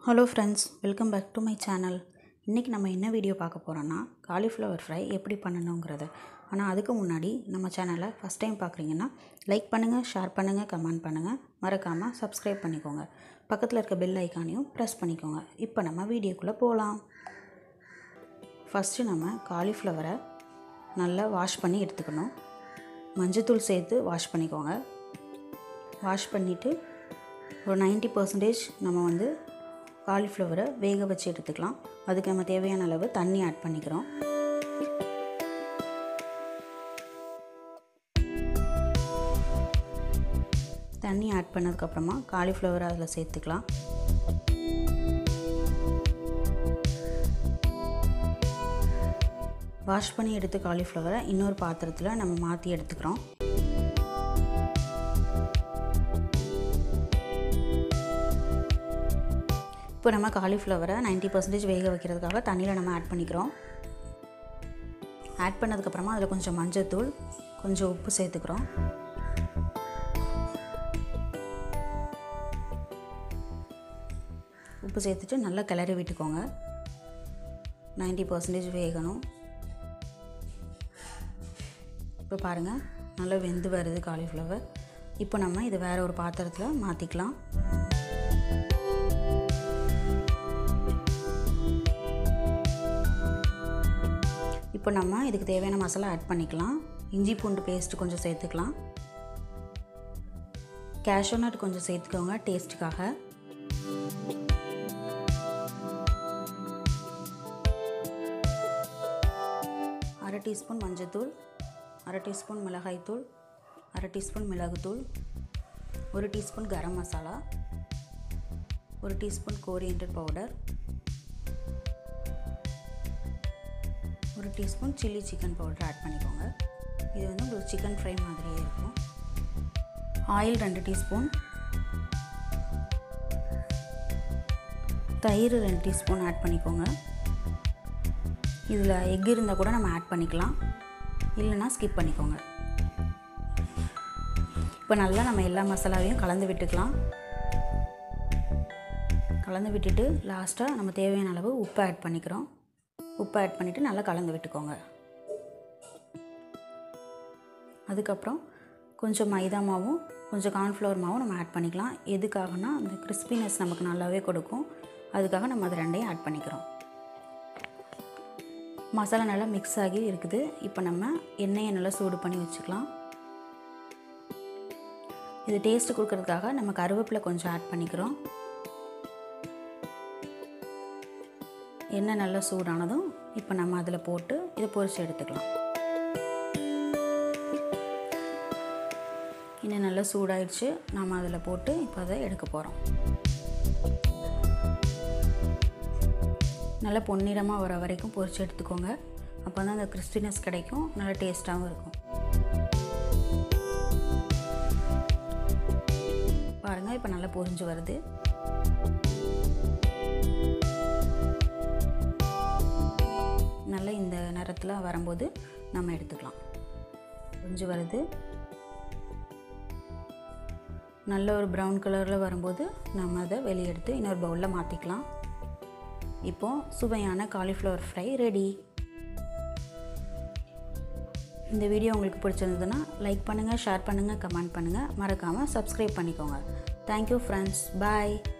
hello friends welcome back to my channel இன்றைக்கி நம்ம என்ன வீடியோ பார்க்க போகிறோன்னா காலிஃப்ளவர் ஃப்ரை எப்படி பண்ணணுங்கிறத ஆனால் அதுக்கு முன்னாடி நம்ம சேனலை ஃபஸ்ட் டைம் பார்க்குறீங்கன்னா லைக் பண்ணுங்கள் ஷேர் பண்ணுங்கள் கமெண்ட் பண்ணுங்கள் மறக்காமல் சப்ஸ்கிரைப் பண்ணிக்கோங்க பக்கத்தில் இருக்க பெல் ஐக்கானையும் ப்ரெஸ் பண்ணிக்கோங்க இப்போ நம்ம வீடியோக்குள்ளே போகலாம் ஃபஸ்ட்டு நம்ம காலிஃப்ளவரை நல்லா வாஷ் பண்ணி எடுத்துக்கணும் மஞ்சத்தூள் சேர்த்து வாஷ் பண்ணிக்கோங்க வாஷ் பண்ணிவிட்டு ஒரு 90% பர்சன்டேஜ் நம்ம வந்து காலிஃப்ளவரை வேக வச்சு எடுத்துக்கலாம் அதுக்கு நம்ம தேவையான அளவு தண்ணி ஆட் பண்ணிக்கிறோம் தண்ணி ஆட் பண்ணதுக்கப்புறமா காலிஃப்ளவரை அதில் சேர்த்துக்கலாம் வாஷ் பண்ணி எடுத்த காலிஃப்ளவரை இன்னொரு பாத்திரத்தில் நம்ம மாற்றி எடுத்துக்கிறோம் இப்போ நம்ம காலிஃப்ளவரை 90% பர்சன்டேஜ் வேக வைக்கிறதுக்காக தண்ணியில் நம்ம ஆட் பண்ணிக்கிறோம் ஆட் பண்ணதுக்கப்புறமா அதில் கொஞ்சம் மஞ்சத்தூள் கொஞ்சம் உப்பு சேர்த்துக்கிறோம் உப்பு சேர்த்துட்டு நல்லா கிளறி விட்டுக்கோங்க 90% பர்சன்டேஜ் வேகணும் இப்போ பாருங்கள் நல்லா வெந்து வருது காலிஃப்ளவர் இப்போ நம்ம இதை வேறு ஒரு பாத்திரத்தில் மாற்றிக்கலாம் இப்போ நம்ம இதுக்கு தேவையான மசாலா ஆட் பண்ணிக்கலாம் இஞ்சி பூண்டு பேஸ்ட் கொஞ்சம் சேர்த்துக்கலாம் கேஷ்யூ நட் கொஞ்சம் சேர்த்துக்கோங்க டேஸ்ட்டுக்காக அரை டீஸ்பூன் மஞ்சத்தூள் அரை டீஸ்பூன் மிளகாய்த்தூள் அரை டீஸ்பூன் மிளகுத்தூள் ஒரு டீஸ்பூன் கரம் மசாலா ஒரு டீஸ்பூன் கோரியண்டர் பவுடர் ஒரு teaspoon chilli chicken powder add பண்ணிக்கோங்க இது வந்து உங்களுக்கு சிக்கன் ஃப்ரை மாதிரியே இருக்கும் ஆயில் ரெண்டு டீஸ்பூன் தயிர் ரெண்டு டீஸ்பூன் ஆட் பண்ணிக்கோங்க இதில் எக் இருந்தால் கூட நம்ம ஆட் பண்ணிக்கலாம் இல்லைன்னா ஸ்கிப் பண்ணிக்கோங்க இப்போ நல்லா நம்ம எல்லா மசாலாவையும் கலந்து விட்டுக்கலாம் கலந்து விட்டுட்டு லாஸ்ட்டாக நம்ம தேவையான அளவு உப்பு ஆட் பண்ணிக்கிறோம் உப்பு ஆட் பண்ணிவிட்டு நல்லா கலந்து விட்டுக்கோங்க அதுக்கப்புறம் கொஞ்சம் மைதா மாவும் கொஞ்சம் கார்ன்ஃப்ளவர் மாவும் நம்ம ஆட் பண்ணிக்கலாம் எதுக்காகனா அந்த கிறிஸ்பினஸ் நமக்கு நல்லாவே கொடுக்கும் அதுக்காக நம்ம அது ரெண்டையும் ஆட் பண்ணிக்கிறோம் மசாலா நல்லா மிக்ஸ் ஆகி இருக்குது இப்போ நம்ம எண்ணெயை நல்லா சூடு பண்ணி வச்சுக்கலாம் இது டேஸ்ட்டு கொடுக்கறதுக்காக நம்ம கருவேப்பிலை கொஞ்சம் ஆட் பண்ணிக்கிறோம் எண்ணெய் நல்லா சூடானதும் இப்போ நம்ம அதில் போட்டு இதை பொரித்து எடுத்துக்கலாம் எண்ணெய் நல்லா சூடாயிடுச்சு நம்ம அதில் போட்டு இப்போ அதை எடுக்க போகிறோம் நல்லா பொன்னிறமாக வர வரைக்கும் பொரித்து எடுத்துக்கோங்க அப்போ தான் அந்த கிறிஸ்பினஸ் கிடைக்கும் நல்லா டேஸ்ட்டாகவும் இருக்கும் பாருங்கள் இப்போ நல்லா பொரிஞ்சு வருது நல்லா இந்த நேரத்தில் வரும்போது நம்ம எடுத்துக்கலாம் பொரிஞ்சு வருது நல்ல ஒரு ப்ரௌன் கலரில் வரும்போது நம்ம அதை வெளியே எடுத்து இன்னொரு பவுலில் மாற்றிக்கலாம் இப்போது சுவையான காலிஃப்ளவர் ஃப்ரை ரெடி இந்த வீடியோ உங்களுக்கு பிடிச்சிருந்ததுன்னா லைக் பண்ணுங்கள் ஷேர் பண்ணுங்கள் கமெண்ட் பண்ணுங்கள் மறக்காமல் சப்ஸ்கிரைப் பண்ணிக்கோங்க தேங்க்யூ ஃப்ரெண்ட்ஸ் பாய்